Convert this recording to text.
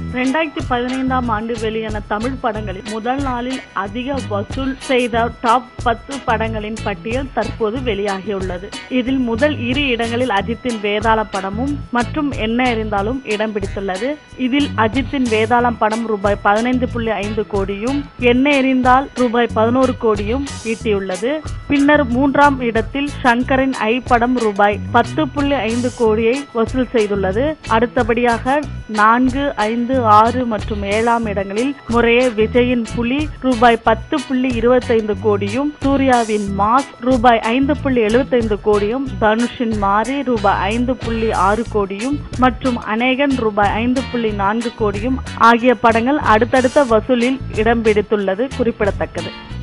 ரெண்டாயிரத்தி பதினைந்தாம் ஆண்டு வெளியான தமிழ் படங்களில் முதல் நாளில் அதிக வசூல் செய்த டாப் பத்து படங்களின் பட்டியல் தற்போது வெளியாகியுள்ளது இதில் முதல் இரு இடங்களில் அஜித்தின் வேதாள படமும் மற்றும் என்ன இருந்தாலும் இடம் பிடித்துள்ளது இதில் அஜித்தின் வேதாளம் படம் ரூபாய் பதினைந்து புள்ளி ஐந்து கோடியும் என்ன எறிந்தால் ரூபாய் பதினோரு கோடியும் ஈட்டியுள்ளது பின்னர் மூன்றாம் இடத்தில் சங்கரின் ஐ படம் ரூபாய் பத்து புள்ளி ஐந்து கோடியை வசூல் செய்துள்ளது அடுத்தபடியாக நான்கு ஐந்து ஆறு மற்றும் ஏழாம் இடங்களில் முறையே விஜயின் புலி ரூபாய் பத்து புள்ளி இருபத்தைந்து கோடியும் சூர்யாவின் மாஸ் ரூபாய் ஐந்து புள்ளி எழுபத்தைந்து கோடியும் தனுஷின் மாரி ரூபாய் ஐந்து புள்ளி ஆறு கோடியும் மற்றும் அநேகன் ரூபாய் ஐந்து புள்ளி நான்கு கோடியும் ஆகிய படங்கள் அடுத்தடுத்த வசூலில் இடம் பிடித்துள்ளது குறிப்பிடத்தக்கது